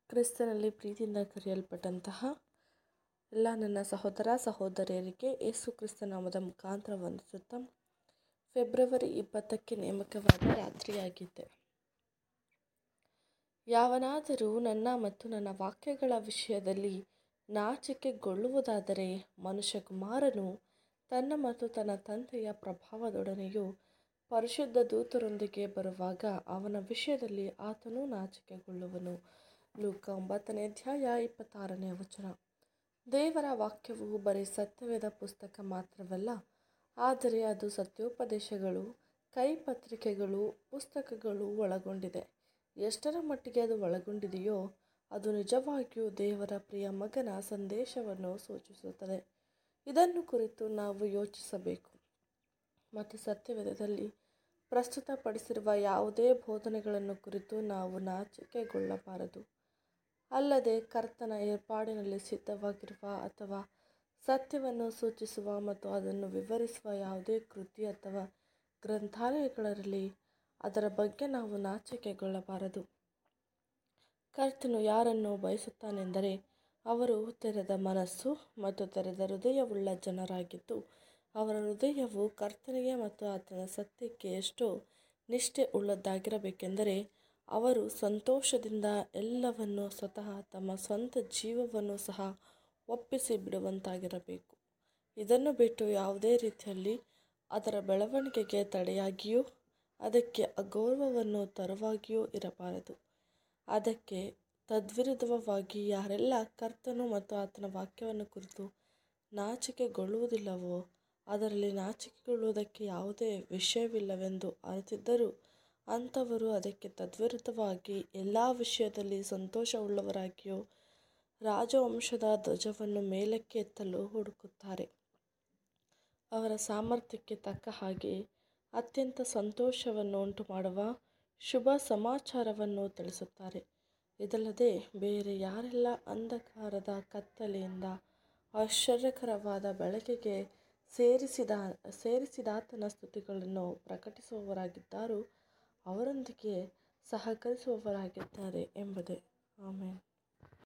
ಕ್ರಿಸ್ತನಲ್ಲಿ ಪ್ರೀತಿಯಿಂದ ಕರೆಯಲ್ಪಟ್ಟಂತಹ ಎಲ್ಲ ನನ್ನ ಸಹೋದರ ಸಹೋದರಿಯರಿಗೆ ಯೇಸು ಕ್ರಿಸ್ತ ನಾಮದ ಮುಖಾಂತರ ವಂದಿಸುತ್ತಾ ಫೆಬ್ರವರಿ ಇಪ್ಪತ್ತಕ್ಕೆ ನೇಮಕವಾದ ರಾತ್ರಿಯಾಗಿದೆ ಯಾವನಾದರೂ ನನ್ನ ಮತ್ತು ನನ್ನ ವಾಕ್ಯಗಳ ವಿಷಯದಲ್ಲಿ ನಾಚಿಕೆಗೊಳ್ಳುವುದಾದರೆ ಮನುಷ್ಯಕುಮಾರನು ತನ್ನ ಮತ್ತು ತನ್ನ ತಂದೆಯ ಪ್ರಭಾವದೊಡನೆಯೂ ಪರಿಶುದ್ಧ ದೂತರೊಂದಿಗೆ ಬರುವಾಗ ಅವನ ವಿಷಯದಲ್ಲಿ ಆತನೂ ನಾಚಿಕೆಗೊಳ್ಳುವನು ಲೂಕ ಒಂಬತ್ತನೇ ಅಧ್ಯಾಯ ಇಪ್ಪತ್ತಾರನೇ ವಚನ ದೇವರ ವಾಕ್ಯವು ಬರೀ ಸತ್ಯವೇದ ಪುಸ್ತಕ ಮಾತ್ರವಲ್ಲ ಆದರೆ ಅದು ಸತ್ಯೋಪದೇಶಗಳು ಕೈಪತ್ರಿಕೆಗಳು ಪುಸ್ತಕಗಳು ಒಳಗೊಂಡಿದೆ ಎಷ್ಟರ ಮಟ್ಟಿಗೆ ಅದು ಒಳಗೊಂಡಿದೆಯೋ ಅದು ನಿಜವಾಗಿಯೂ ದೇವರ ಪ್ರಿಯ ಮಗನ ಸಂದೇಶವನ್ನು ಸೂಚಿಸುತ್ತದೆ ಇದನ್ನು ಕುರಿತು ನಾವು ಯೋಚಿಸಬೇಕು ಮತ್ತು ಸತ್ಯವೇದದಲ್ಲಿ ಪ್ರಸ್ತುತಪಡಿಸಿರುವ ಯಾವುದೇ ಬೋಧನೆಗಳನ್ನು ಕುರಿತು ನಾವು ನಾಚಿಕೆಗೊಳ್ಳಬಾರದು ಅಲ್ಲದೆ ಕರ್ತನ ಏರ್ಪಾಡಿನಲ್ಲಿ ಸಿದ್ಧವಾಗಿರುವ ಅಥವಾ ಸತ್ಯವನ್ನು ಸೂಚಿಸುವ ಮತ್ತು ಅದನ್ನು ವಿವರಿಸುವ ಯಾವುದೇ ಕೃತಿ ಅಥವಾ ಗ್ರಂಥಾಲಯಗಳಿರಲಿ ಅದರ ಬಗ್ಗೆ ನಾವು ನಾಚಿಕೆಗೊಳ್ಳಬಾರದು ಕರ್ತನು ಯಾರನ್ನು ಬಯಸುತ್ತಾನೆಂದರೆ ಅವರು ತೆರೆದ ಮನಸ್ಸು ಮತ್ತು ತೆರೆದ ಹೃದಯವುಳ್ಳ ಜನರಾಗಿದ್ದು ಅವರ ಹೃದಯವು ಕರ್ತನಿಗೆ ಮತ್ತು ಆತನ ಸತ್ಯಕ್ಕೆ ಎಷ್ಟೋ ನಿಷ್ಠೆ ಉಳ್ಳದ್ದಾಗಿರಬೇಕೆಂದರೆ ಅವರು ಸಂತೋಷದಿಂದ ಎಲ್ಲವನ್ನು ಸ್ವತಃ ತಮ್ಮ ಸ್ವಂತ ಜೀವವನ್ನು ಸಹ ಒಪ್ಪಿಸಿ ಬಿಡುವಂತಾಗಿರಬೇಕು ಇದನ್ನು ಬಿಟ್ಟು ಯಾವುದೇ ರೀತಿಯಲ್ಲಿ ಅದರ ಬೆಳವಣಿಗೆಗೆ ತಡೆಯಾಗಿಯೂ ಅದಕ್ಕೆ ಅಗೌರವವನ್ನು ತರುವಾಗಿಯೂ ಇರಬಾರದು ಅದಕ್ಕೆ ತದ್ವಿರುದ್ಧವಾಗಿ ಯಾರೆಲ್ಲ ಕರ್ತನು ಮತ್ತು ಆತನ ವಾಕ್ಯವನ್ನು ಕುರಿತು ನಾಚಿಕೆಗೊಳ್ಳುವುದಿಲ್ಲವೋ ಅದರಲ್ಲಿ ನಾಚಿಕೆಗೊಳ್ಳುವುದಕ್ಕೆ ಯಾವುದೇ ವಿಷಯವಿಲ್ಲವೆಂದು ಅರಿತಿದ್ದರೂ ಅಂಥವರು ಅದಕ್ಕೆ ತದ್ವಿರುದ್ಧವಾಗಿ ಎಲ್ಲ ವಿಷಯದಲ್ಲಿ ಸಂತೋಷವುಳ್ಳವರಾಗಿಯೂ ರಾಜವಂಶದ ಧ್ವಜವನ್ನು ಮೇಲಕ್ಕೆ ಎತ್ತಲು ಹುಡುಕುತ್ತಾರೆ ಅವರ ಸಾಮರ್ಥ್ಯಕ್ಕೆ ತಕ್ಕ ಹಾಗೆ ಅತ್ಯಂತ ಸಂತೋಷವನ್ನು ಉಂಟು ಮಾಡುವ ಶುಭ ಸಮಾಚಾರವನ್ನು ತಿಳಿಸುತ್ತಾರೆ ಇದಲ್ಲದೆ ಬೇರೆ ಯಾರೆಲ್ಲ ಅಂಧಕಾರದ ಕತ್ತಲೆಯಿಂದ ಆಶ್ಚರ್ಯಕರವಾದ ಬೆಳಕಿಗೆ ಸೇರಿಸಿದ ಸೇರಿಸಿದಾತನ ಸ್ತುತಿಗಳನ್ನು ಪ್ರಕಟಿಸುವವರಾಗಿದ್ದಾರೋ ಅವರೊಂದಿಗೆ ಸಹಕರಿಸುವವರಾಗಿದ್ದಾರೆ ಎಂಬುದೇ ಆಮೇಲೆ